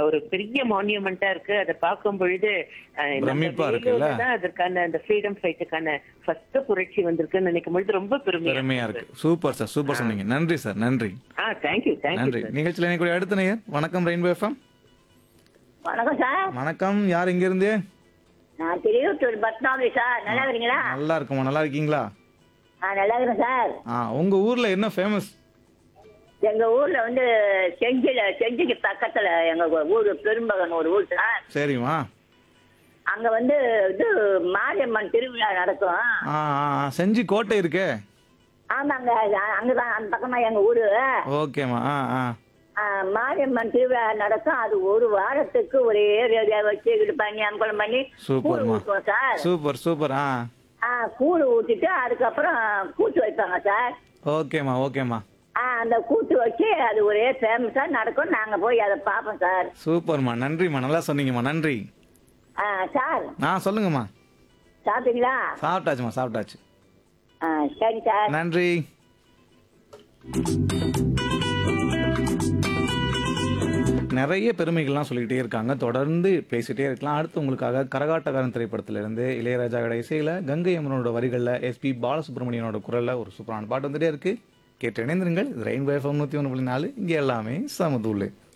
ஒரு பெரிய மானியமெண்டா இருக்கு அதை பார்க்கும் பொழுது அஹ், நம்ம பிரமிப்பா இருக்குல்ல? வேலூர்ல தான் அதற்கான அந்த ஃப்ரீடம் ஃபைட்டுக்கான ஃபர்ஸ்ட் புரட்சி வந்திருக்குன்னு நினைக்கும் பொழுது ரொம்ப பெருமையா பெருமையா இருக்கு சூப்பர் சார் சூப்பர் சொன்னீங்க நன்றி சார் நன்றி ஆ தேங்க்யூ தேங்க்யூ நன்றி நிகழ்ச்சியில் எனக்கு அடுத்த நேயர் வணக்கம் ரெயின்போ எஃப்எம் வணக்கம் சார் வணக்கம் யார் இங்க இருந்து நான் திருவத்தூர் பத்மாவதி சார் நல்லா இருக்கீங்களா நல்லா இருக்குமா நல்லா இருக்கீங்களா ஆ நல்லா இருக்கிறேன் சார் ஆ உங்க ஊர்ல என்ன ஃபேமஸ் எங்க ஊர்ல வந்து செஞ்சில செஞ்சிக்கு பக்கத்துல எங்க ஊர் பெரும்பகன் ஒரு ஊர் சார் சரிம்மா அங்க வந்து இது மாரியம்மன் திருவிழா நடக்கும் ஆ ஆ, ஆ, செஞ்சி கோட்டை இருக்கே ஆமாங்க அ- அங்கதான் அந்த பக்கமா எங்க ஊரு ஓகேம்மா ஆ ஆ ஆ, மாரியம்மன் திருவிழா நடக்கும் அது ஒரு வாரத்துக்கு ஒரே ரேடியா வச்சு இது பண்ணி அம்பலம் பண்ணி கூழ் சூப்பர்மா ஊற்றுவோம் சார் சூப்பர் சூப்பர் ஆ ஆ கூழ் ஊத்திட்டு அதுக்கப்புறம் கூத்து வைப்பாங்க சார் ஓகேம்மா ஓகேம்மா ஆ அந்த கூத்து வச்சு அது ஒரே ஃபேமஸா நடக்கும் நாங்க போய் அதை பார்ப்போம் சார் சூப்பர்மா நன்றிம்மா நல்லா சொன்னீங்கம்மா நன்றி ஆ சார் ஆ சொல்லுங்கம்மா சாப்பிட்டீங்களா சாப்பிட்டாச்சுமா சாப்பிட்டாச்சு ஆ சரி சார் நன்றி நிறைய பெருமைகள்லாம் சொல்லிக்கிட்டே இருக்காங்க தொடர்ந்து பேசிட்டே இருக்கலாம் அடுத்து உங்களுக்காக கரகாட்டக்காரன் திரைப்படத்திலிருந்து இளையராஜாவோட இசையில கங்கை அம்மனோட வரிகளில் எஸ்பி பாலசுப்ரமணியனோட குரல்ல ஒரு சூப்பரான பாட்டு வந்துட்டே இருக்கு கேட்டு இணைந்திருங்கள் இது ரெயின்போ எஃப்எம் நூற்றி ஒன்று புள்ளி நாலு இங்கே எல்லாமே சமதூள்